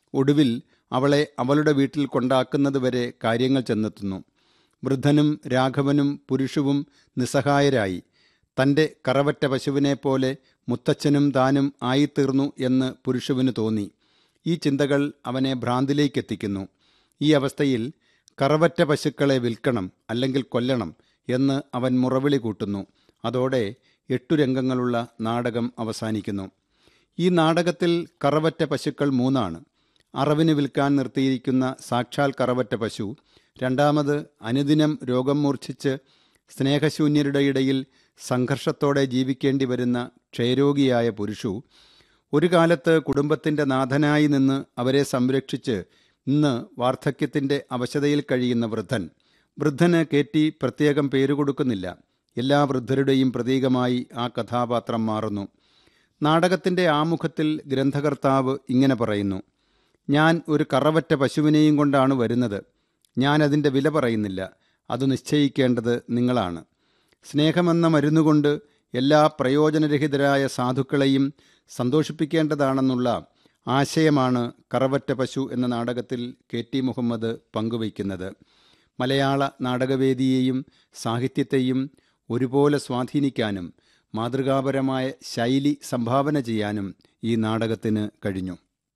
ഒടുവിൽ അവളെ അവളുടെ വീട്ടിൽ കൊണ്ടാക്കുന്നതുവരെ കാര്യങ്ങൾ ചെന്നെത്തുന്നു വൃദ്ധനും രാഘവനും പുരുഷവും നിസ്സഹായരായി തൻ്റെ കറവറ്റ പശുവിനെ പോലെ മുത്തച്ഛനും താനും ആയിത്തീർന്നു എന്ന് പുരുഷവിന് തോന്നി ഈ ചിന്തകൾ അവനെ ഭ്രാന്തിലേക്കെത്തിക്കുന്നു ഈ അവസ്ഥയിൽ കറവറ്റ പശുക്കളെ വിൽക്കണം അല്ലെങ്കിൽ കൊല്ലണം എന്ന് അവൻ മുറവിളി കൂട്ടുന്നു അതോടെ എട്ടു രംഗങ്ങളുള്ള നാടകം അവസാനിക്കുന്നു ഈ നാടകത്തിൽ കറവറ്റ പശുക്കൾ മൂന്നാണ് അറവിന് വിൽക്കാൻ നിർത്തിയിരിക്കുന്ന സാക്ഷാൽ കറവറ്റ പശു രണ്ടാമത് അനുദിനം രോഗം മൂർച്ഛിച്ച് സ്നേഹശൂന്യരുടെ ഇടയിൽ സംഘർഷത്തോടെ ജീവിക്കേണ്ടി വരുന്ന ക്ഷയരോഗിയായ പുരുഷു ഒരു കാലത്ത് കുടുംബത്തിൻ്റെ നാഥനായി നിന്ന് അവരെ സംരക്ഷിച്ച് ഇന്ന് വാർദ്ധക്യത്തിൻ്റെ അവശതയിൽ കഴിയുന്ന വൃദ്ധൻ വൃദ്ധന് കയറ്റി പ്രത്യേകം പേര് കൊടുക്കുന്നില്ല എല്ലാ വൃദ്ധരുടെയും പ്രതീകമായി ആ കഥാപാത്രം മാറുന്നു നാടകത്തിൻ്റെ ആമുഖത്തിൽ ഗ്രന്ഥകർത്താവ് ഇങ്ങനെ പറയുന്നു ഞാൻ ഒരു കറവറ്റ പശുവിനെയും കൊണ്ടാണ് വരുന്നത് ഞാൻ അതിൻ്റെ വില പറയുന്നില്ല അത് നിശ്ചയിക്കേണ്ടത് നിങ്ങളാണ് സ്നേഹമെന്ന മരുന്നുകൊണ്ട് എല്ലാ പ്രയോജനരഹിതരായ സാധുക്കളെയും സന്തോഷിപ്പിക്കേണ്ടതാണെന്നുള്ള ആശയമാണ് കറവറ്റ പശു എന്ന നാടകത്തിൽ കെ ടി മുഹമ്മദ് പങ്കുവയ്ക്കുന്നത് മലയാള നാടകവേദിയെയും സാഹിത്യത്തെയും ഒരുപോലെ സ്വാധീനിക്കാനും മാതൃകാപരമായ ശൈലി സംഭാവന ചെയ്യാനും ഈ നാടകത്തിന് കഴിഞ്ഞു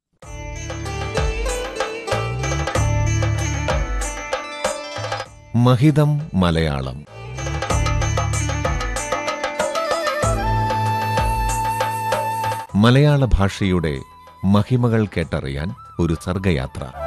മഹിതം മലയാളം മലയാള ഭാഷയുടെ മഹിമകൾ കേട്ടറിയാൻ ഒരു സർഗയാത്ര